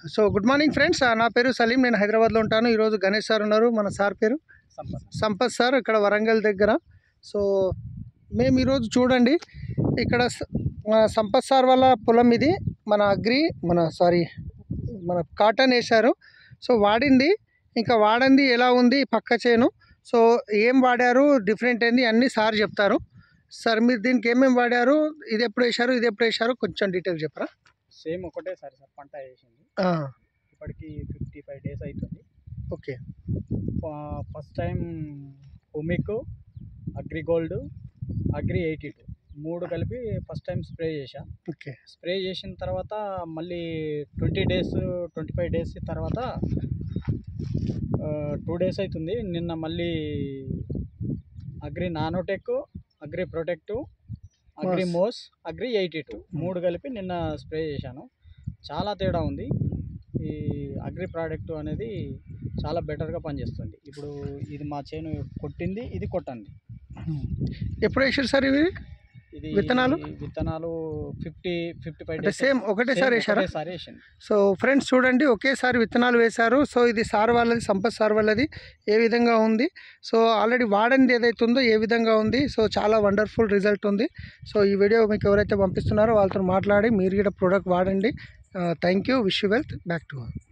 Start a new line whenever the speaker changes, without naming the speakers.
So good morning friends నా పేరు సలీం నేను హైదరాబాద్లో ఉంటాను ఈరోజు గణేష్ సార్ ఉన్నారు మన సార్ పేరు
సంపత్
సంపత్ సార్ ఇక్కడ వరంగల్ దగ్గర సో మేము ఈరోజు చూడండి ఇక్కడ స- మన సంపత్ సార్ వాళ్ళ పొలం ఇది మన అగ్రి మన సారీ మన కాటన్ వేశారు సో వాడింది ఇంకా వాడింది ఎలా ఉంది పక్క చేను సో ఏం వాడారు డిఫరెంట్ ఏంది అన్నీ సార్ చెప్తారు సార్ మీరు దీనికి ఏమేమి వాడారు ఇది ఎప్పుడు వేశారు ఇది ఎప్పుడు వేశారు కొంచెం డీటెయిల్ చెప్పరా
సేమ్ ఒకటేసారి సార్ పంట వేసింది
ఆ,
ఇప్పటికి ఫిఫ్టీ ఫైవ్ డేస్ అవుతుంది
ఓకే
ఫస్ట్ టైం ఉమిక్ అగ్రిగోల్డ్ అగ్రి ఎయిటీ టూ మూడు కలిపి ఫస్ట్ టైం స్ప్రే చేశా
ఓకే
స్ప్రే చేసిన తర్వాత మళ్ళీ twenty days twenty five days తర్వాత టూ డేస్ అవుతుంది నిన్న మళ్ళీ agri nanotech agri protective agri
Moss.
Moss agri eighty two మూడు కలిపి నిన్న స్ప్రే చేశాను చాలా తేడా ఉంది ఈ అగ్రి ప్రోడక్ట్ అనేది చాలా బెటర్గా పనిచేస్తుంది ఇప్పుడు ఇది మా చేను కొట్టింది ఇది కొట్టండి
ఎప్పుడు వేసారు సార్ ఇవి
ఇది
విత్తనాలు?
విత్తనాలు ఫిఫ్టీ ఫిఫ్టీ ఫైవ్
అంటే
డేస్
సేమ్ ఒకటేసారి వేసారా
ఒకటేసారి వేసింది
సో ఫ్రెండ్స్ చూడండి ఒకేసారి విత్తనాలు వేశారు సో ఇది సార్ వాళ్ళది సంపత్ సార్ వాళ్ళది ఏ విధంగా ఉంది సో ఆల్రెడీ వాడంది ఏదైతే ఉందో ఏ విధంగా ఉంది సో చాలా వండర్ఫుల్ రిజల్ట్ ఉంది సో ఈ వీడియో మీకు ఎవరైతే పంపిస్తున్నారో వాళ్ళతో మాట్లాడి మీరు కూడా ప్రోడక్ట్ వాడండి thank you wish you wealth back to